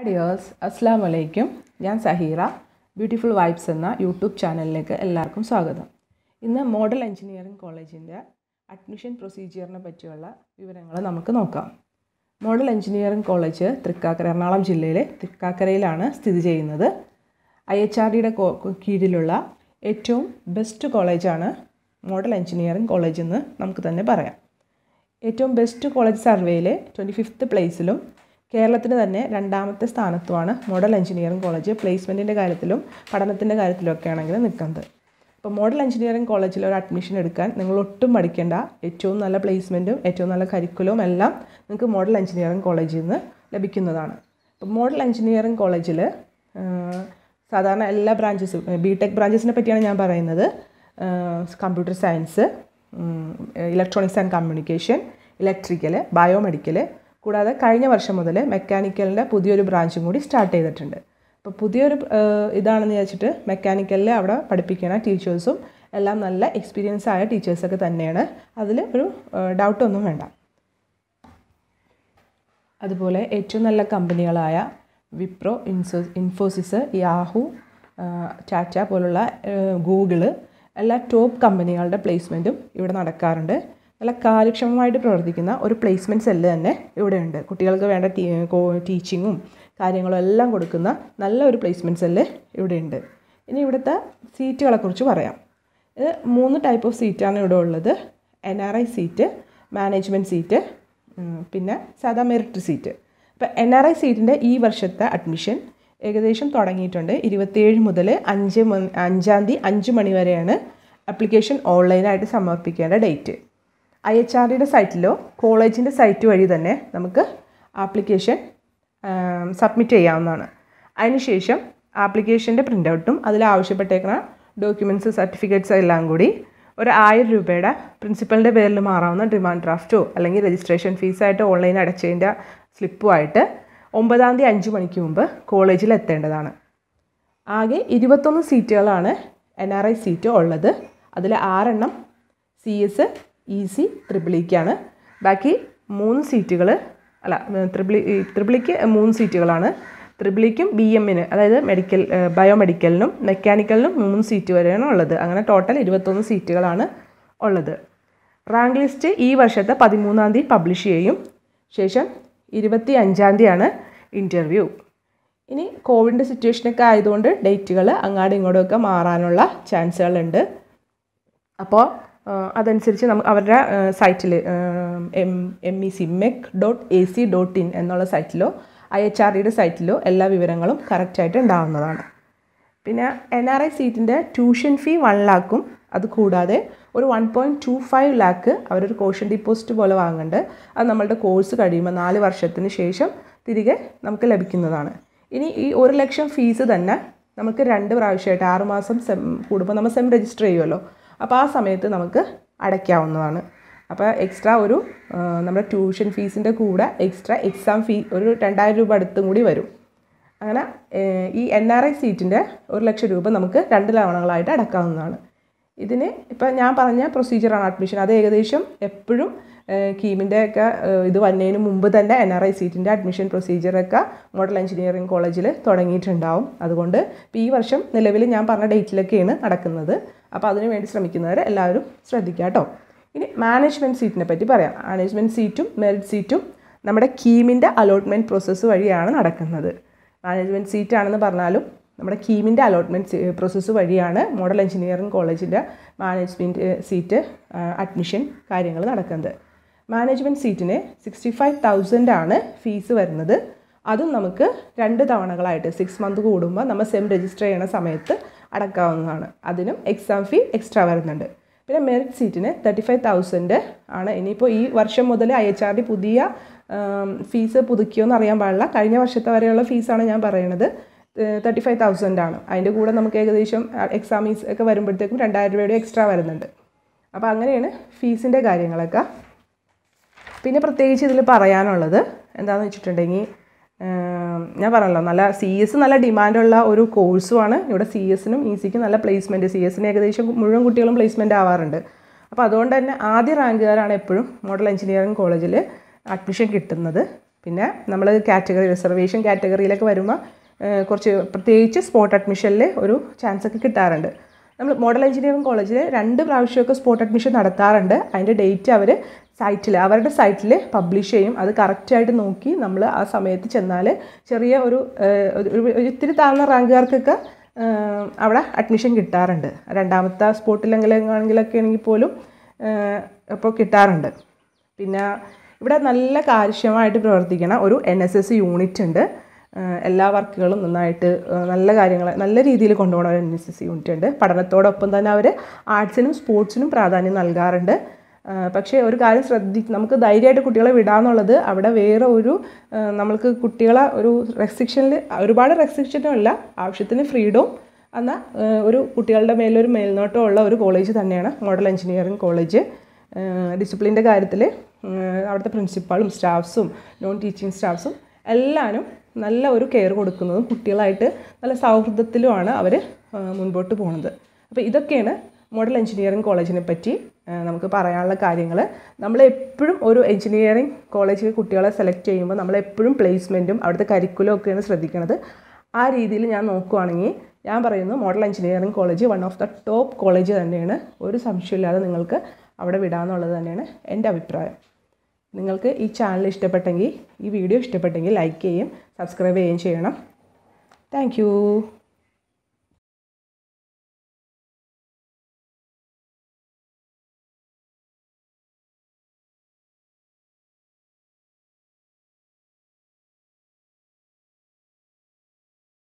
dears അസ്സാം വലൈക്കും ഞാൻ സഹീറ ബ്യൂട്ടിഫുൾ വൈബ്സ് എന്ന യൂട്യൂബ് ചാനലിലേക്ക് എല്ലാവർക്കും സ്വാഗതം ഇന്ന് മോഡൽ എഞ്ചിനീയറിംഗ് കോളേജിൻ്റെ അഡ്മിഷൻ പ്രൊസീജിയറിനെ പറ്റിയുള്ള വിവരങ്ങൾ നമുക്ക് നോക്കാം Model Engineering College Thrikkakara Ernakulam ജില്ലയിലെ തൃക്കാക്കരയിലാണ് സ്ഥിതി ചെയ്യുന്നത് ഐ എച്ച് ആർ ഡിയുടെ കീഴിലുള്ള ഏറ്റവും ബെസ്റ്റ് കോളേജാണ് മോഡൽ എഞ്ചിനീയറിംഗ് കോളേജ് എന്ന് നമുക്ക് തന്നെ പറയാം ഏറ്റവും ബെസ്റ്റ് കോളേജ് സർവേയിൽ ട്വൻറ്റി ഫിഫ്ത്ത് പ്ലേസിലും കേരളത്തിന് തന്നെ രണ്ടാമത്തെ സ്ഥാനത്തുമാണ് മോഡൽ എഞ്ചിനീയറിംഗ് കോളേജ് പ്ലേസ്മെൻറ്റിൻ്റെ കാര്യത്തിലും പഠനത്തിൻ്റെ കാര്യത്തിലൊക്കെ ആണെങ്കിൽ നിൽക്കുന്നത് അപ്പോൾ മോഡൽ എഞ്ചിനീയറിംഗ് കോളേജിൽ ഒരു അഡ്മിഷൻ എടുക്കാൻ നിങ്ങൾ ഒട്ടും മടിക്കേണ്ട ഏറ്റവും നല്ല പ്ലേസ്മെൻറ്റും ഏറ്റവും നല്ല കരിക്കുലവും എല്ലാം നിങ്ങൾക്ക് മോഡൽ എഞ്ചിനീയറിംഗ് കോളേജിൽ നിന്ന് ലഭിക്കുന്നതാണ് അപ്പോൾ മോഡൽ എഞ്ചിനീയറിംഗ് കോളേജിൽ സാധാരണ എല്ലാ ബ്രാഞ്ചസും ബി ടെക് ബ്രാഞ്ചസിനെ പറ്റിയാണ് ഞാൻ പറയുന്നത് computer science electronics and communication electrical biomedical കൂടാതെ കഴിഞ്ഞ വർഷം മുതൽ മെക്കാനിക്കലിൻ്റെ പുതിയൊരു ബ്രാഞ്ചും കൂടി സ്റ്റാർട്ട് ചെയ്തിട്ടുണ്ട് അപ്പോൾ പുതിയൊരു ഇതാണെന്ന് വിചാരിച്ചിട്ട് മെക്കാനിക്കലിൽ അവിടെ പഠിപ്പിക്കുന്ന ടീച്ചേഴ്സും എല്ലാം നല്ല എക്സ്പീരിയൻസ് ആയ ടീച്ചേഴ്സൊക്കെ തന്നെയാണ് അതിൽ ഒരു ഡൗട്ടൊന്നും വേണ്ട അതുപോലെ ഏറ്റവും നല്ല കമ്പനികളായ വിപ്രോ ഇൻസോ ഇൻഫോസിസ് യാഹു ടാറ്റ പോലുള്ള ഗൂഗിള് എല്ലാ ടോപ്പ് കമ്പനികളുടെ പ്ലേസ്മെൻറ്റും ഇവിടെ നടക്കാറുണ്ട് നല്ല കാര്യക്ഷമമായിട്ട് പ്രവർത്തിക്കുന്ന ഒരു പ്ലേസ്മെൻറ്റ് സെല്ല് തന്നെ ഇവിടെയുണ്ട് കുട്ടികൾക്ക് വേണ്ട ടീ ടീച്ചിങ്ങും കാര്യങ്ങളും എല്ലാം കൊടുക്കുന്ന നല്ല ഒരു പ്ലേസ്മെൻറ്റ് സെല്ല് ഇവിടെയുണ്ട് ഇനി ഇവിടുത്തെ സീറ്റുകളെക്കുറിച്ച് പറയാം ഇത് മൂന്ന് ടൈപ്പ് ഓഫ് സീറ്റാണ് ഇവിടെ ഉള്ളത് N R I seat management seat പിന്നെ സാധാ മെറിറ്റ് സീറ്റ് ഇപ്പോൾ എൻ ആർ ഐ സീറ്റിൻ്റെ ഈ വർഷത്തെ അഡ്മിഷൻ ഏകദേശം തുടങ്ങിയിട്ടുണ്ട് ഇരുപത്തിയേഴ് മുതൽ അഞ്ച് അഞ്ചാം തീയതി അഞ്ച് മണി വരെയാണ് ആപ്ലിക്കേഷൻ ഓൺലൈനായിട്ട് സമർപ്പിക്കേണ്ട ഡേറ്റ് ഐ എച്ച് ആർ ഡിയുടെ സൈറ്റിലോ കോളേജിൻ്റെ സൈറ്റ് വഴി തന്നെ നമുക്ക് ആപ്ലിക്കേഷൻ സബ്മിറ്റ് ചെയ്യാവുന്നതാണ് അതിനുശേഷം ആപ്ലിക്കേഷൻ്റെ പ്രിൻ്റ് ഔട്ടും അതിൽ ആവശ്യപ്പെട്ടേക്കുന്ന ഡോക്യുമെൻറ്റ്സ് സർട്ടിഫിക്കറ്റ്സ് എല്ലാം കൂടി ഒരു ആയിരം രൂപയുടെ പ്രിൻസിപ്പലിൻ്റെ പേരിൽ മാറാവുന്ന ഡിമാൻഡ് ഡ്രാഫ്റ്റോ അല്ലെങ്കിൽ രജിസ്ട്രേഷൻ ഫീസായിട്ട് ഓൺലൈൻ അടച്ചതിൻ്റെ സ്ലിപ്പുമായിട്ട് ഒമ്പതാം തീയതി അഞ്ച് മണിക്ക് മുമ്പ് കോളേജിൽ എത്തേണ്ടതാണ് ആകെ ഇരുപത്തൊന്ന് സീറ്റുകളാണ് എൻ ആർ ഐ സീറ്റ് ഉള്ളത് അതിൽ ആറെണ്ണം സി എസ് ഇ സി ത്രിപിളിക്കാണ് ബാക്കി മൂന്ന് സീറ്റുകൾ അല്ല ത്രിപിളി ത്രിപിളിക്ക് മൂന്ന് സീറ്റുകളാണ് ത്രിപിളിക്കും ബി എമ്മിന് അതായത് മെഡിക്കൽ ബയോമെഡിക്കലിനും മെക്കാനിക്കലിനും മൂന്ന് സീറ്റ് വരെയാണ് ഉള്ളത് അങ്ങനെ ടോട്ടൽ ഇരുപത്തൊന്ന് സീറ്റുകളാണ് ഉള്ളത് റാങ്ക് ലിസ്റ്റ് ഈ വർഷത്തെ പതിമൂന്നാം തീയതി പബ്ലിഷ് ചെയ്യും ശേഷം ഇരുപത്തി അഞ്ചാം തീയതിയാണ് ഇൻ്റർവ്യൂ ഇനി കോവിഡിൻ്റെ സിറ്റുവേഷനൊക്കെ ആയതുകൊണ്ട് ഡേറ്റുകൾ അങ്ങാടും ഇങ്ങോട്ടും ഒക്കെ മാറാനുള്ള ചാൻസുകളുണ്ട് അപ്പോൾ അതനുസരിച്ച് നമുക്ക് അവരുടെ സൈറ്റിൽ M M E C mec dot A C dot in എന്നുള്ള സൈറ്റിലോ ഐ എച്ച് ആർ ഡിയുടെ സൈറ്റിലോ എല്ലാ വിവരങ്ങളും കറക്റ്റായിട്ട് ഉണ്ടാകുന്നതാണ് പിന്നെ എൻ ആർ ഐ സീറ്റിൻ്റെ ട്യൂഷൻ ഫീ വൺ ലാക്കും അത് കൂടാതെ ഒരു one point two five lakh അവരൊരു കോഷൻ ഡിപ്പോസിറ്റ് പോലെ വാങ്ങുന്നുണ്ട് അത് നമ്മളുടെ കോഴ്സ് കഴിയുമ്പോൾ നാല് വർഷത്തിന് ശേഷം തിരികെ നമുക്ക് ലഭിക്കുന്നതാണ് ഇനി ഈ ഒരു ലക്ഷം ഫീസ് തന്നെ നമുക്ക് രണ്ട് പ്രാവശ്യമായിട്ട് ആറുമാസം സെം കൂടുമ്പോൾ നമ്മൾ സെം രജിസ്റ്റർ ചെയ്യുമല്ലോ അപ്പോൾ ആ സമയത്ത് നമുക്ക് അടയ്ക്കാവുന്നതാണ് അപ്പോൾ എക്സ്ട്രാ ഒരു നമ്മുടെ ട്യൂഷൻ ഫീസിൻ്റെ കൂടെ എക്സ്ട്രാ എക്സാം ഫീ ഒരു രണ്ടായിരം രൂപ അടുത്തും കൂടി വരും അങ്ങനെ ഈ എൻ ആർ ഐ സീറ്റിൻ്റെ ഒരു ലക്ഷം രൂപ നമുക്ക് രണ്ട് തവണകളായിട്ട് അടക്കാവുന്നതാണ് ഇതിന് ഇപ്പം ഞാൻ പറഞ്ഞ പ്രൊസീജിയറാണ് അഡ്മിഷൻ അത് ഏകദേശം എപ്പോഴും കീമിൻ്റെ ഒക്കെ ഇത് വന്നതിന് മുമ്പ് തന്നെ എൻ ആർ ഐ സീറ്റിൻ്റെ അഡ്മിഷൻ പ്രൊസീജിയറൊക്കെ മോഡൽ എഞ്ചിനീയറിംഗ് കോളേജിൽ തുടങ്ങിയിട്ടുണ്ടാവും അതുകൊണ്ട് ഇപ്പോൾ ഈ വർഷം നിലവിൽ ഞാൻ പറഞ്ഞ ഡേറ്റിലൊക്കെയാണ് നടക്കുന്നത് അപ്പോൾ അതിനു വേണ്ടി ശ്രമിക്കുന്നവർ എല്ലാവരും ശ്രദ്ധിക്കുക കേട്ടോ ഇനി മാനേജ്മെൻറ്റ് സീറ്റിനെ പറ്റി പറയാം മാനേജ്മെൻറ്റ് സീറ്റും മെറിറ്റ് സീറ്റും നമ്മുടെ കീമിൻ്റെ അലോട്ട്മെൻറ്റ് പ്രോസസ്സ് വഴിയാണ് നടക്കുന്നത് മാനേജ്മെൻറ്റ് സീറ്റാണെന്ന് പറഞ്ഞാലും നമ്മുടെ കീമിൻ്റെ അലോട്ട്മെൻറ്റ് പ്രോസസ്സ് വഴിയാണ് മോഡൽ എഞ്ചിനീയറിംഗ് കോളേജിൻ്റെ മാനേജ്മെൻറ്റ് സീറ്റ് അഡ്മിഷൻ കാര്യങ്ങൾ നടക്കുന്നത് മാനേജ്മെൻറ്റ് സീറ്റിന് സിക്സ്റ്റി ഫൈവ് തൗസൻഡ് ആണ് ഫീസ് വരുന്നത് അതും നമുക്ക് രണ്ട് തവണകളായിട്ട് സിക്സ് മന്ത് കൂടുമ്പോൾ നമ്മൾ സെം രജിസ്റ്റർ ചെയ്യുന്ന സമയത്ത് അടക്കാവുന്നതാണ് അതിനും എക്സാം ഫീ എക്സ്ട്രാ വരുന്നുണ്ട് പിന്നെ മെറിറ്റ് സീറ്റിന് തേർട്ടി ഫൈവ് തൗസൻഡ് ആണ് ഇനിയിപ്പോൾ ഈ വർഷം മുതൽ ഐ എച്ച് ആർ ഡി പുതിയ ഫീസ് പുതുക്കിയോന്ന് അറിയാൻ പാടില്ല കഴിഞ്ഞ വർഷത്തെ വരെയുള്ള ഫീസാണ് ഞാൻ പറയുന്നത് തേർട്ടി ഫൈവ് തൗസൻഡ് ആണ് അതിൻ്റെ കൂടെ നമുക്ക് ഏകദേശം എക്സാമീസ് ഒക്കെ വരുമ്പോഴത്തേക്കും രണ്ടായിരം രൂപയുടെ എക്സ്ട്രാ വരുന്നുണ്ട് അപ്പോൾ അങ്ങനെയാണ് ഫീസിൻ്റെ കാര്യങ്ങളൊക്കെ പിന്നെ പ്രത്യേകിച്ച് ഇതിൽ പറയാനുള്ളത് എന്താണെന്ന് വെച്ചിട്ടുണ്ടെങ്കിൽ ഞാൻ പറഞ്ഞല്ലോ നല്ല സി എസ് നല്ല ഡിമാൻഡുള്ള ഒരു കോഴ്സുമാണ് ഇവിടെ സി എസിനും ഇ സിക്കും നല്ല പ്ലേസ്മെൻറ്റ് സി എസിന് ഏകദേശം മുഴുവൻ കുട്ടികളും പ്ലേസ്മെൻറ്റ് ആവാറുണ്ട് അപ്പോൾ അതുകൊണ്ട് തന്നെ ആദ്യ റാങ്കുകാരാണ് എപ്പോഴും മോഡൽ എഞ്ചിനീയറിംഗ് കോളേജിൽ അഡ്മിഷൻ കിട്ടുന്നത് പിന്നെ നമ്മൾ കാറ്റഗറി റിസർവേഷൻ കാറ്റഗറിയിലൊക്കെ വരുമ്പോൾ ഏഹ്, കുറച്ച് പ്രത്യേകിച്ച് സ്പോട്ട് അഡ്മിഷനിൽ ഒരു ചാൻസ് ഒക്കെ കിട്ടാറുണ്ട് നമ്മൾ മോഡൽ എഞ്ചിനീയറിംഗ് കോളേജിൽ രണ്ട് പ്രാവശ്യമൊക്കെ സ്പോട്ട് അഡ്മിഷൻ നടത്താറുണ്ട് അതിൻ്റെ ഡേറ്റ് അവർ സൈറ്റിൽ അവരുടെ സൈറ്റിൽ പബ്ലിഷ് ചെയ്യും അത് കറക്റ്റായിട്ട് നോക്കി നമ്മൾ ആ സമയത്ത് ചെന്നാൽ ചെറിയ ഒരു ഏഹ്, ഒരു- ഒരു ഒരു ഇത്തിരി താഴ്ന്ന റാങ്കുകാർക്കൊക്കെ ഏഹ്, അവിടെ അഡ്മിഷൻ കിട്ടാറുണ്ട് രണ്ടാമത്തെ സ്പോട്ടിലെങ്കിലും ആണെങ്കിലൊക്കെ ആണെങ്കിൽ പോലും അപ്പോൾ കിട്ടാറുണ്ട് പിന്നെ ഇവിടെ നല്ല കാര്യക്ഷമമായിട്ട് പ്രവർത്തിക്കണ ഒരു എൻ എസ് എസ് യൂണിറ്റ് ഉണ്ട് ഏഹ് എല്ലാ വർക്കുകളും നന്നായിട്ട് ഏഹ് നല്ല കാര്യങ്ങൾ നല്ല രീതിയിൽ കൊണ്ടുപോകുന്ന ഒരു എൻ എസ് എസ് യൂണിറ്റ് ഉണ്ട് പഠനത്തോടൊപ്പം തന്നെ അവർ ആർട്സിനും സ്പോർട്സിനും പ്രാധാന്യം നൽകാറുണ്ട് ഏഹ് പക്ഷേ ഒരു കാര്യം ശ്രദ്ധി നമുക്ക് ധൈര്യമായിട്ട് കുട്ടികളെ വിടാന്നുള്ളത് അവിടെ വേറെ ഒരു ഏഹ് നമ്മൾക്ക് കുട്ടികളെ ഒരു റെസ്ട്രിക്ഷനിൽ ഒരുപാട് റെസ്ട്രിക്ഷനും അല്ല ആവശ്യത്തിന് ഫ്രീഡവും എന്നാൽ ഏഹ് ഒരു കുട്ടികളുടെ മേലൊരു മേൽനോട്ടമുള്ള ഒരു കോളേജ് തന്നെയാണ് മോഡൽ എഞ്ചിനീയറിംഗ് കോളേജ് ഡിസിപ്ലിൻ്റെ കാര്യത്തിൽ അവിടുത്തെ പ്രിൻസിപ്പാളും സ്റ്റാഫ്സും നോൺ ടീച്ചിങ് സ്റ്റാഫ്സും എല്ലാവരും നല്ല ഒരു കെയർ കൊടുക്കുന്നതും കുട്ടികളായിട്ട് നല്ല സൗഹൃദത്തിലുമാണ് അവർ മുൻപോട്ട് പോകുന്നത് അപ്പോൾ ഇതൊക്കെയാണ് മോഡൽ എഞ്ചിനീയറിംഗ് കോളേജിനെ പറ്റി ആ, നമുക്ക് പറയാനുള്ള കാര്യങ്ങൾ നമ്മൾ എപ്പോഴും ഒരു എഞ്ചിനീയറിംഗ് കോളേജിൽ കുട്ടികളെ സെലക്ട് ചെയ്യുമ്പോൾ നമ്മൾ എപ്പോഴും പ്ലേസ്മെൻറ്റും അവിടുത്തെ കരിക്കുലം ഒക്കെയാണ് ശ്രദ്ധിക്കുന്നത് ആ രീതിയിൽ ഞാൻ നോക്കുവാണെങ്കിൽ ഞാൻ പറയുന്നു Model Engineering College one of the top college തന്നെയാണ് ഒരു സംശയമില്ലാതെ നിങ്ങൾക്ക് അവിടെ വിടാമെന്നുള്ളത് തന്നെയാണ് എൻ്റെ അഭിപ്രായം നിങ്ങൾക്ക് ഈ ചാനൽ ഇഷ്ടപ്പെട്ടെങ്കിൽ ഈ വീഡിയോ ഇഷ്ടപ്പെട്ടെങ്കിൽ ലൈക്ക് ചെയ്യും സബ്സ്ക്രൈബ് ചെയ്യുകയും ചെയ്യണം താങ്ക്